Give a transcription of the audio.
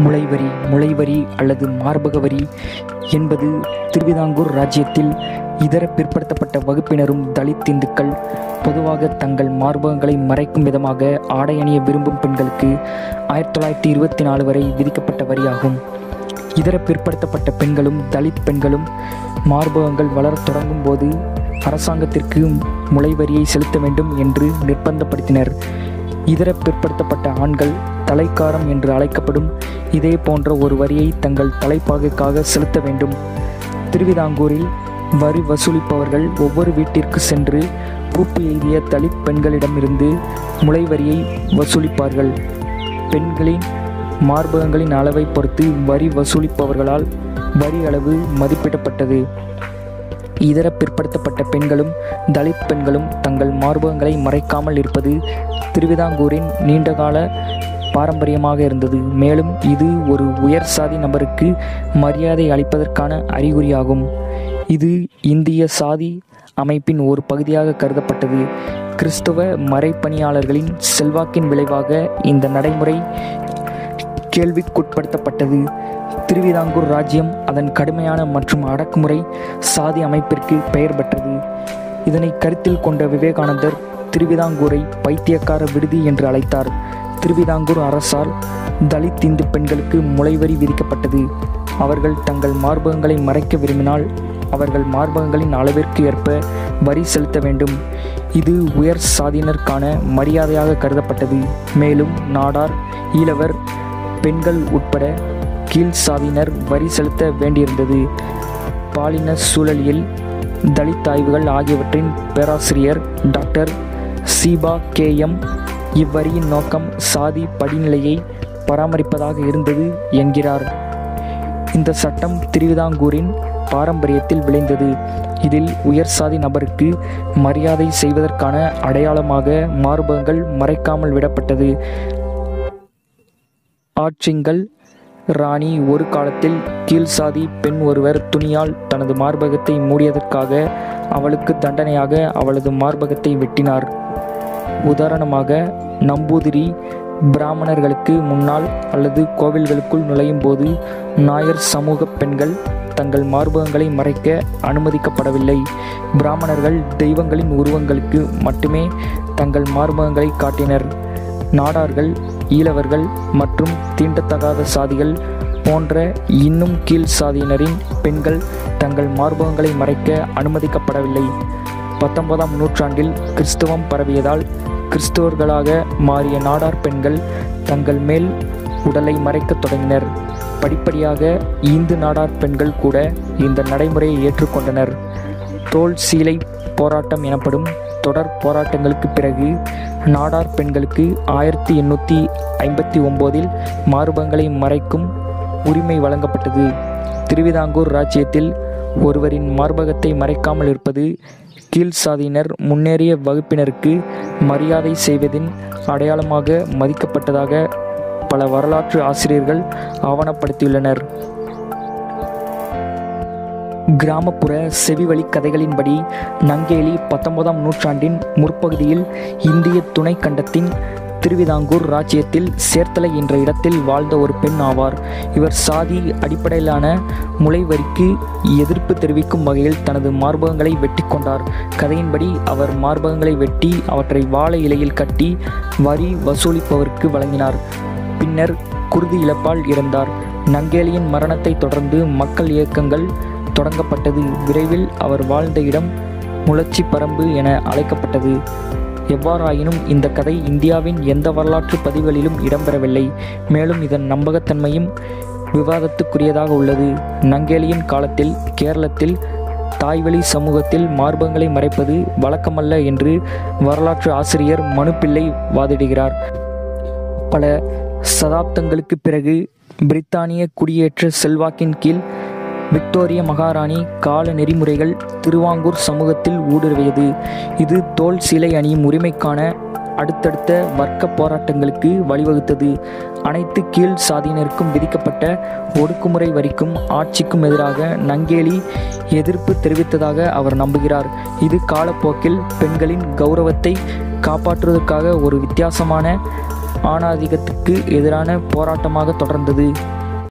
முளைவரி முளைவரி அல்லது மார்பக வரி என்பது திருவிதாங்கூர் ராஜ்யத்தில் இதர பிற்படுத்தப்பட்ட வகுப்பினரும் தலித் இந்துக்கள் பொதுவாக தங்கள் மார்பகங்களை மறைக்கும் விதமாக ஆடை அணிய விரும்பும் பெண்களுக்கு ஆயிரத்தி தொள்ளாயிரத்தி இருபத்தி நாலு வரை விதிக்கப்பட்ட வரியாகும் இதர பிற்படுத்தப்பட்ட பெண்களும் தலித் பெண்களும் மார்பகங்கள் வளரத் தொடங்கும் போது அரசாங்கத்திற்கு முளைவரியை செலுத்த வேண்டும் என்று நிர்பந்தப்படுத்தினர் இதர பிற்படுத்தப்பட்ட ஆண்கள் தலைக்காரம் என்று அழைக்கப்படும் இதே போன்ற ஒரு வரியை தங்கள் தலைப்பாகைக்காக செலுத்த வேண்டும் திருவிதாங்கூரில் வரி வசூலிப்பவர்கள் ஒவ்வொரு வீட்டிற்கு சென்று பூப்பு எய்திய தலித் பெண்களிடமிருந்து முளைவரியை வசூலிப்பார்கள் பெண்களின் மார்பகங்களின் அளவை பொறுத்து வரி வசூலிப்பவர்களால் வரி அளவு மதிப்பிடப்பட்டது இதர பிற்படுத்தப்பட்ட பெண்களும் தலித் பெண்களும் தங்கள் மார்பகங்களை மறைக்காமல் இருப்பது திருவிதாங்கூரின் நீண்டகால பாரம்பரியமாக இருந்தது மேலும் இது ஒரு உயர் சாதி நபருக்கு மரியாதை அளிப்பதற்கான அறிகுறியாகும் இது இந்திய சாதி அமைப்பின் ஒரு பகுதியாக கருதப்பட்டது கிறிஸ்துவ மறைப்பணியாளர்களின் செல்வாக்கின் விளைவாக இந்த நடைமுறை கேள்விக்குட்படுத்தப்பட்டது திருவிதாங்கூர் ராஜ்யம் அதன் கடுமையான மற்றும் அடக்குமுறை சாதி அமைப்பிற்கு பெயர் பெற்றது இதனை கருத்தில் கொண்ட விவேகானந்தர் திருவிதாங்கூரை பைத்தியக்கார விடுதி என்று அழைத்தார் திருவிதாங்கூர் அரசால் தலித் இந்து பெண்களுக்கு முளைவரி விதிக்கப்பட்டது அவர்கள் தங்கள் மார்பகங்களை மறைக்க விரும்பினால் அவர்கள் மார்பகங்களின் அளவிற்கு ஏற்ப வரி செலுத்த வேண்டும் இது உயர் சாதியினருக்கான மரியாதையாக கருதப்பட்டது மேலும் நாடார் ஈழவர் பெண்கள் உட்பட கீழ் சாதியினர் வரி செலுத்த வேண்டியிருந்தது பாலின சூழலியல் தலித் ஆய்வுகள் ஆகியவற்றின் பேராசிரியர் டாக்டர் சீபா கே எம் இவ்வரியின் நோக்கம் சாதி படிநிலையை பராமரிப்பதாக இருந்தது என்கிறார் இந்த சட்டம் திருவிதாங்கூரின் பாரம்பரியத்தில் விளைந்தது இதில் உயர் சாதி நபருக்கு மரியாதை செய்வதற்கான அடையாளமாக மார்பகங்கள் மறைக்காமல் விடப்பட்டது ஆட்சிங்கள் ராணி ஒரு காலத்தில் கீழ் சாதி பெண் ஒருவர் துணியால் தனது மார்பகத்தை மூடியதற்காக அவளுக்கு தண்டனையாக அவளது மார்பகத்தை வெட்டினார் உதாரணமாக நம்பூதிரி பிராமணர்களுக்கு முன்னால் அல்லது கோவில்களுக்குள் நுழையும் போது நாயர் சமூக பெண்கள் தங்கள் மார்பகங்களை மறைக்க அனுமதிக்கப்படவில்லை பிராமணர்கள் தெய்வங்களின் உருவங்களுக்கு மட்டுமே தங்கள் மார்பகங்களை காட்டினர் நாடார்கள் ஈழவர்கள் மற்றும் தீண்டத்தகாத சாதிகள் போன்ற இன்னும் கீழ் சாதியினரின் பெண்கள் தங்கள் மார்பகங்களை மறைக்க அனுமதிக்கப்படவில்லை பத்தொன்பதாம் நூற்றாண்டில் கிறிஸ்துவம் பரவியதால் கிறிஸ்துவர்களாக மாறிய நாடார் பெண்கள் தங்கள் மேல் உடலை மறைக்கத் தொடங்கினர் படிப்படியாக இந்து நாடார் பெண்கள் கூட இந்த நடைமுறையை ஏற்றுக்கொண்டனர் தோல் சீலை போராட்டம் எனப்படும் தொடர் போராட்டங்களுக்கு பிறகு நாடார் பெண்களுக்கு ஆயிரத்தி எண்ணூற்றி ஐம்பத்தி ஒம்போதில் மார்பகங்களை மறைக்கும் உரிமை வழங்கப்பட்டது திருவிதாங்கூர் ராஜ்யத்தில் ஒருவரின் மார்பகத்தை மறைக்காமல் இருப்பது கீழ் சாதியினர் முன்னேறிய வகுப்பினருக்கு மரியாதை செய்வதின் அடையாளமாக மதிக்கப்பட்டதாக பல வரலாற்று ஆசிரியர்கள் ஆவணப்படுத்தியுள்ளனர் கிராமப்புற செவிவழி கதைகளின்படி நங்கேலி பத்தொன்பதாம் நூற்றாண்டின் முற்பகுதியில் இந்திய துணை கண்டத்தின் திருவிதாங்கூர் ராஜ்யத்தில் சேர்த்தலை என்ற இடத்தில் வாழ்ந்த ஒரு பெண் ஆவார் இவர் சாதி அடிப்படையிலான முளைவரிக்கு எதிர்ப்பு தெரிவிக்கும் வகையில் தனது மார்பகங்களை வெட்டி கொண்டார் கதையின்படி அவர் மார்பகங்களை வெட்டி அவற்றை வாழை இலையில் கட்டி வரி வசூலிப்பவருக்கு வழங்கினார் பின்னர் குருதி இழப்பால் இறந்தார் நங்கேலியின் மரணத்தை தொடர்ந்து மக்கள் இயக்கங்கள் தொடங்கப்பட்டது விரைவில் அவர் வாழ்ந்த இடம் முளச்சி பரம்பு என அழைக்கப்பட்டது எவ்வாறாயினும் இந்த கதை இந்தியாவின் எந்த வரலாற்று பதிவுகளிலும் இடம்பெறவில்லை மேலும் இதன் நம்பகத்தன்மையும் விவாதத்துக்குரியதாக உள்ளது நங்கேலியின் காலத்தில் கேரளத்தில் தாய்வழி சமூகத்தில் மார்பகங்களை மறைப்பது வழக்கமல்ல என்று வரலாற்று ஆசிரியர் மனுப்பிள்ளை வாதிடுகிறார் பல சதாப்தங்களுக்கு பிறகு பிரித்தானிய குடியேற்ற செல்வாக்கின் கீழ் விக்டோரிய மகாராணி கால நெறிமுறைகள் திருவாங்கூர் சமூகத்தில் ஊடுருவியது இது தோல் சிலை அணியும் உரிமைக்கான அடுத்தடுத்த வர்க்க போராட்டங்களுக்கு வழிவகுத்தது அனைத்து கீழ் சாதியினருக்கும் விதிக்கப்பட்ட ஒடுக்குமுறை வரிக்கும் ஆட்சிக்கும் எதிராக நங்கேலி எதிர்ப்பு தெரிவித்ததாக அவர் நம்புகிறார் இது காலப்போக்கில் பெண்களின் கௌரவத்தை காப்பாற்றுவதற்காக ஒரு வித்தியாசமான ஆணாதிக்கத்துக்கு எதிரான போராட்டமாக தொடர்ந்தது